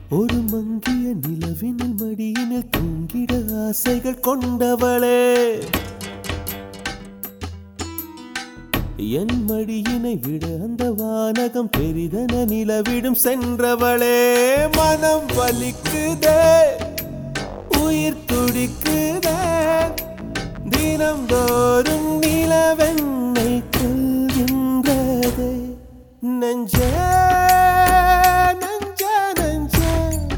ஒரு மங்கிய நிலவினில் மடியினில் தூங்கிட ஆசைகள் கொண்டவளே என் மடியினை விட அந்த வானகம் பெரிதன நிலவிடும் சென்றவளே மனம் வலிக்குதே உயிர் துடிக்குதே தினம்தோறும் நிலவெண்ணை கொள்கின்றதே நெஞ்சே நெஞ்சே நெஞ்சே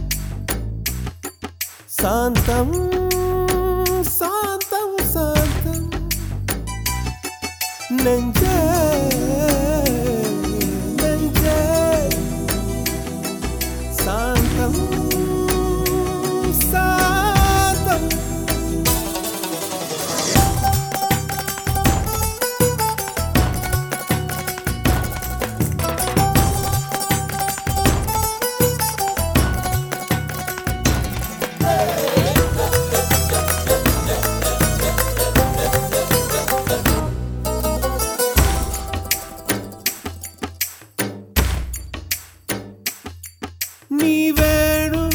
சாந்தம் சாந்தம் சாந்தம் நெஞ்சே நெஞ்சே சாந்தம் சாந்தம் நீ வேணும்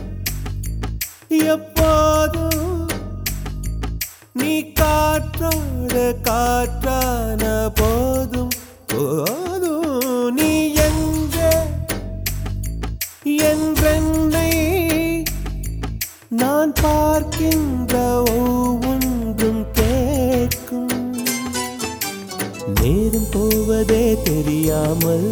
எப்போதும் நீ காற்றோட காற்றான போதும் போதும் நீ எங்கே என்றென்னை நான் பார்க்கின்ற ஒவ்வொன்றும் கேட்கும் நேரம் போவதே தெரியாமல்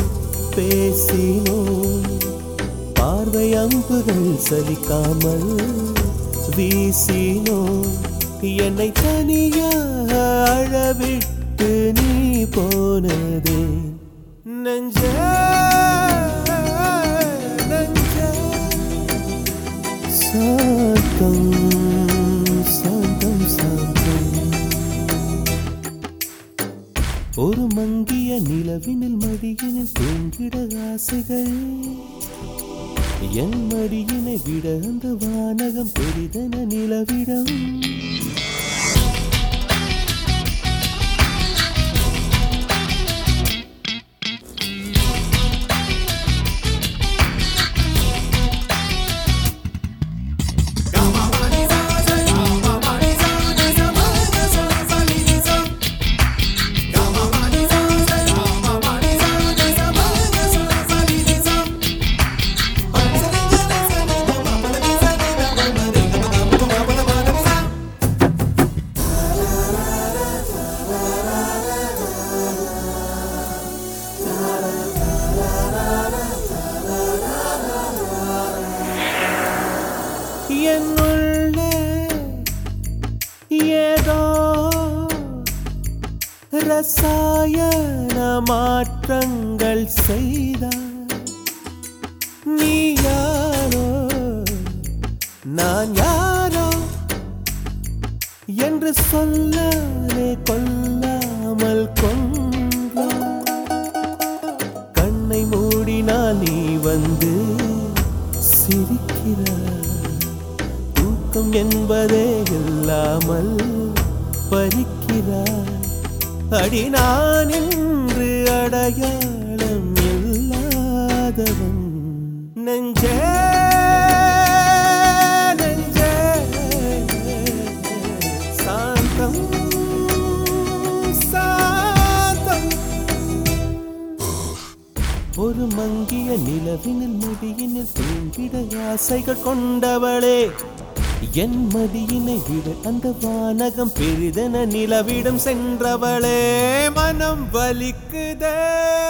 பேசினோம் பார்வை அம்புகள் சலிக்காமல் வீசினோம் என்னை தனியாக அழவிட்டு நீ போனதே நெஞ்ச நெஞ்ச சாந்தம் சாந்தம் சாந்தம் ஒரு மங்கிய நிலவினில் மடியினில் தூங்கிட ஆசைகள் என் மடியினை விட அந்த வானகம் பெரிதென நிலவிடம் என்னுள்ளே ஏதோ ரசாயன மாற்றங்கள் செய்தார் நீ யாரோ நான் யாரோ என்று சொல்லாலே கொல்லாமல் கொன்றார் கண்ணை மூடினால் நீ வந்து சிரிக்கிறாய் தூக்கம் என்பதே இல்லாமல் பறிக்கிறாய் அடி நான் என்று அடையாளம் இல்லாதவன் நெஞ்சே நெஞ்சே சாந்தம் சாந்தம் ஒரு மங்கிய நிலவினில் முடியினில் தூங்கிட ஆசைகள் கொண்டவளே என் மடியினை விட அந்த வானகம் பெரிதென நிலவிடம் சென்றவளே மனம் வலிக்குதே